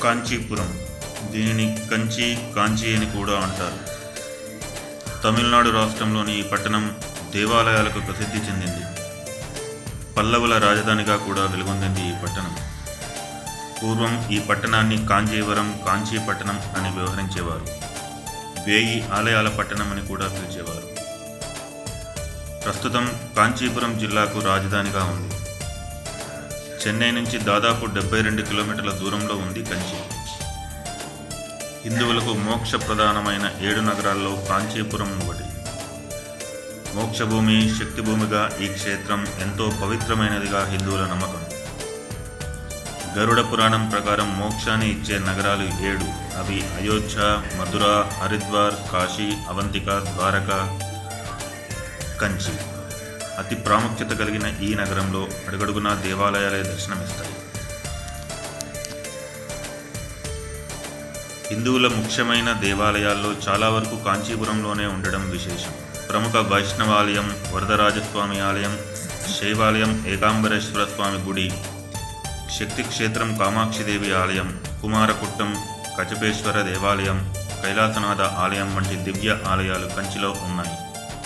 కాంచీపురం దీనిని కంచి కాంచి అని కూడా అంటారు తమిళనాడు రాష్ట్రంలోని ఈ పట్టణం దేవాలయాలకు ప్రసిద్ధి చెందింది పల్లవుల రాజధానిగా కూడా వెలుగొందింది ఈ పట్టణం పూర్వం ఈ పట్టణాన్ని కాంజీవరం కాంచీపట్టణం అని వ్యవహరించేవారు వేయి ఆలయాల పట్టణం అని కూడా పిలిచేవారు ప్రస్తుతం కాంచీపురం జిల్లాకు రాజధానిగా ఉంది చెన్నై నుంచి దాదాపు డెబ్బై రెండు కిలోమీటర్ల దూరంలో ఉంది కంచి హిందువులకు మోక్ష ప్రధానమైన ఏడు నగరాల్లో కాంచీపురం ఒకటి మోక్షభూమి శక్తిభూమిగా ఈ క్షేత్రం ఎంతో పవిత్రమైనదిగా హిందువుల నమ్మకం గరుడ పురాణం ప్రకారం మోక్షాన్ని ఇచ్చే నగరాలు ఏడు అవి అయోధ్య మధుర హరిద్వార్ కాశీ అవంతిక ద్వారక కంచి అతి ప్రాముఖ్యత కలిగిన ఈ నగరంలో అడుగడుగునా దేవాలయాలే దర్శనమిస్తాయి హిందువుల ముఖ్యమైన దేవాలయాల్లో చాలా వరకు కాంచీపురంలోనే ఉండడం విశేషం ప్రముఖ వైష్ణవాలయం వరదరాజస్వామి ఆలయం శైవాలయం ఏకాంబరేశ్వర స్వామి గుడి శక్తి క్షేత్రం కామాక్షిదేవి ఆలయం కుమారకుట్టం కచపేశ్వర దేవాలయం కైలాసనాథ ఆలయం వంటి దివ్య ఆలయాలు కంచిలో ఉన్నాయి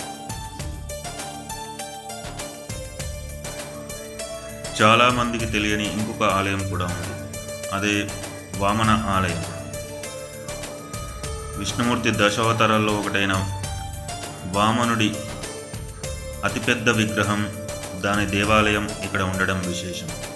చాలా మందికి తెలియని ఇంకొక ఆలయం కూడా ఉంది అదే వామన ఆలయం విష్ణుమూర్తి దశావతారాల్లో ఒకటైన వామనుడి అతిపెద్ద విగ్రహం దాని దేవాలయం ఇక్కడ ఉండడం విశేషం